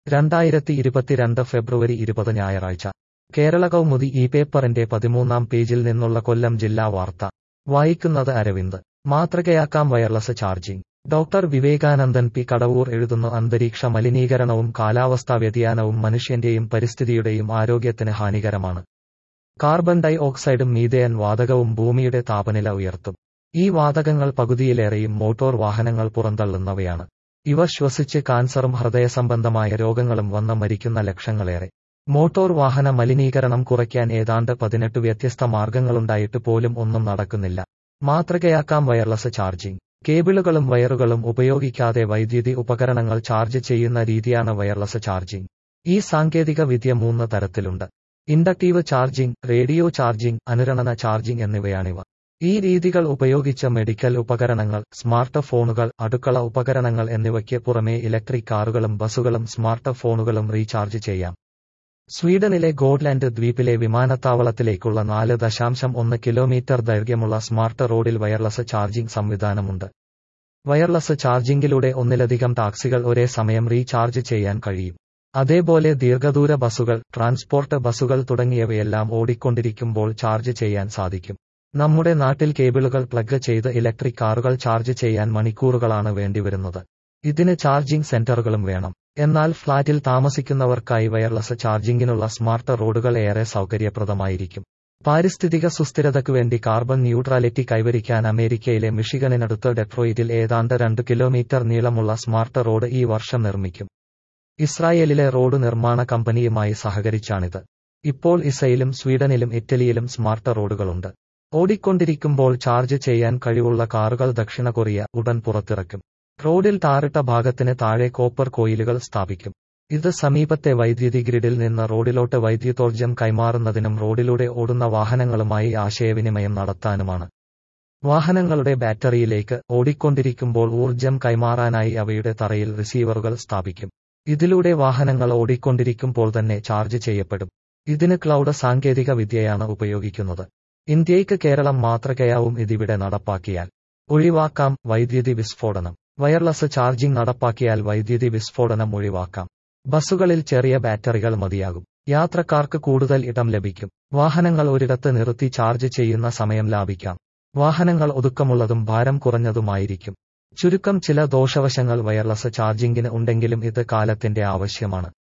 രണ്ടായിരത്തി ഇരുപത്തിരണ്ട് ഫെബ്രുവരി ഇരുപത് ഞായറാഴ്ച കേരള കൗമുദി ഈ പേപ്പറിന്റെ പതിമൂന്നാം പേജിൽ നിന്നുള്ള കൊല്ലം ജില്ലാ വാർത്ത വായിക്കുന്നത് അരവിന്ദ് മാതൃകയാക്കാം wireless charging doctor Vivekanandan P Kadavoor എഴുതുന്നു അന്തരീക്ഷ മലിനീകരണവും കാലാവസ്ഥാ വ്യതിയാനവും മനുഷ്യന്റെയും പരിസ്ഥിതിയുടെയും ആരോഗ്യത്തിന് ഹാനികരമാണ് കാർബൺ ഡൈ ഓക്സൈഡും മീഥേൻ വാതകവും ഭൂമിയുടെ താപനില ഉയർത്തും ഈ വാതകങ്ങൾ പകുതിയിലേറെയും മോട്ടോർ വാഹനങ്ങൾ പുറന്തള്ളുന്നവയാണ് ഇവ ശ്വസിച്ച് കാൻസറും ഹൃദയസംബന്ധമായ രോഗങ്ങളും വന്ന് മരിക്കുന്ന ലക്ഷങ്ങളേറെ മോട്ടോർ വാഹന മലിനീകരണം കുറയ്ക്കാൻ ഏതാണ്ട് പതിനെട്ട് വ്യത്യസ്ത മാർഗങ്ങളുണ്ടായിട്ട് പോലും ഒന്നും നടക്കുന്നില്ല മാതൃകയാക്കാം വയർലെസ് ചാർജിംഗ് കേബിളുകളും വയറുകളും ഉപയോഗിക്കാതെ വൈദ്യുതി ഉപകരണങ്ങൾ ചാർജ് ചെയ്യുന്ന രീതിയാണ് വയർലെസ് ചാർജിംഗ് ഈ സാങ്കേതിക വിദ്യ മൂന്ന് തരത്തിലുണ്ട് ഇൻഡക്റ്റീവ് ചാർജിംഗ് റേഡിയോ ചാർജിംഗ് അനുരണന ചാർജിംഗ് എന്നിവയാണിവ ഈ രീതികൾ ഉപയോഗിച്ച മെഡിക്കൽ ഉപകരണങ്ങൾ സ്മാർട്ട് ഫോണുകൾ അടുക്കള ഉപകരണങ്ങൾ എന്നിവയ്ക്ക് പുറമെ ഇലക്ട്രിക് കാറുകളും ബസുകളും സ്മാർട്ട് ഫോണുകളും റീചാർജ് ചെയ്യാം സ്വീഡനിലെ ഗോഡ്ലാൻഡ് ദ്വീപിലെ വിമാനത്താവളത്തിലേക്കുള്ള നാല് ദശാംശം ഒന്ന് കിലോമീറ്റർ ദൈർഘ്യമുള്ള സ്മാർട്ട് റോഡിൽ വയർലെസ് ചാർജിംഗ് സംവിധാനമുണ്ട് വയർലെസ് ചാർജിംഗിലൂടെ ഒന്നിലധികം ടാക്സികൾ ഒരേ സമയം റീചാർജ് ചെയ്യാൻ കഴിയും അതേപോലെ ദീർഘദൂര ബസുകൾ ട്രാൻസ്പോർട്ട് ബസുകൾ തുടങ്ങിയവയെല്ലാം ഓടിക്കൊണ്ടിരിക്കുമ്പോൾ ചാർജ് ചെയ്യാൻ സാധിക്കും നമ്മുടെ നാട്ടിൽ കേബിളുകൾ പ്ലഗ് ചെയ്ത് ഇലക്ട്രിക് കാറുകൾ ചാർജ് ചെയ്യാൻ മണിക്കൂറുകളാണ് വേണ്ടിവരുന്നത് ഇതിന് ചാർജിംഗ് സെന്ററുകളും വേണം എന്നാൽ ഫ്ളാറ്റിൽ താമസിക്കുന്നവർക്കായി വയർലെസ് ചാർജിംഗിനുള്ള സ്മാർട്ട് റോഡുകൾ ഏറെ സൗകര്യപ്രദമായിരിക്കും പാരിസ്ഥിതിക സുസ്ഥിരതയ്ക്കു വേണ്ടി കാർബൺ ന്യൂട്രാലിറ്റി കൈവരിക്കാൻ അമേരിക്കയിലെ മിഷിഗണിനടുത്ത് ഡെട്രോയിറ്റിൽ ഏതാണ്ട് രണ്ട് കിലോമീറ്റർ നീളമുള്ള സ്മാർട്ട് റോഡ് ഈ വർഷം നിർമ്മിക്കും ഇസ്രായേലിലെ റോഡ് നിർമ്മാണ കമ്പനിയുമായി സഹകരിച്ചാണിത് ഇപ്പോൾ ഇസയിലും സ്വീഡനിലും ഇറ്റലിയിലും സ്മാർട്ട് റോഡുകളുണ്ട് ഓടിക്കൊണ്ടിരിക്കുമ്പോൾ ചാർജ് ചെയ്യാൻ കഴിവുള്ള കാറുകൾ ദക്ഷിണ കൊറിയ ഉടൻ പുറത്തിറക്കും റോഡിൽ ടാറിട്ട ഭാഗത്തിന് താഴെ കോപ്പർ കോയിലുകൾ സ്ഥാപിക്കും ഇത് സമീപത്തെ വൈദ്യുതി ഗ്രിഡിൽ നിന്ന് റോഡിലോട്ട് വൈദ്യുതോർജ്ജം കൈമാറുന്നതിനും റോഡിലൂടെ ഓടുന്ന വാഹനങ്ങളുമായി ആശയവിനിമയം നടത്താനുമാണ് വാഹനങ്ങളുടെ ബാറ്ററിയിലേക്ക് ഓടിക്കൊണ്ടിരിക്കുമ്പോൾ ഊർജ്ജം കൈമാറാനായി അവയുടെ തറയിൽ റിസീവറുകൾ സ്ഥാപിക്കും ഇതിലൂടെ വാഹനങ്ങൾ ഓടിക്കൊണ്ടിരിക്കുമ്പോൾ തന്നെ ചാർജ് ചെയ്യപ്പെടും ഇതിന് ക്ലൗഡ് സാങ്കേതിക വിദ്യയാണ് ഉപയോഗിക്കുന്നത് ഇന്ത്യയ്ക്ക് കേരളം മാതൃകയാവും ഇതിവിടെ നടപ്പാക്കിയാൽ ഒഴിവാക്കാം വൈദ്യുതി വിസ്ഫോടനം വയർലെസ് ചാർജിംഗ് നടപ്പാക്കിയാൽ വൈദ്യുതി വിസ്ഫോടനം ഒഴിവാക്കാം ബസ്സുകളിൽ ചെറിയ ബാറ്ററികൾ മതിയാകും യാത്രക്കാർക്ക് കൂടുതൽ ഇടം ലഭിക്കും വാഹനങ്ങൾ ഒരിടത്ത് നിർത്തി ചാർജ് ചെയ്യുന്ന സമയം ലാഭിക്കാം വാഹനങ്ങൾ ഒതുക്കമുള്ളതും ഭാരം കുറഞ്ഞതുമായിരിക്കും ചുരുക്കം ചില ദോഷവശങ്ങൾ വയർലെസ് ചാർജിംഗിന് ഉണ്ടെങ്കിലും ഇത് കാലത്തിന്റെ ആവശ്യമാണ്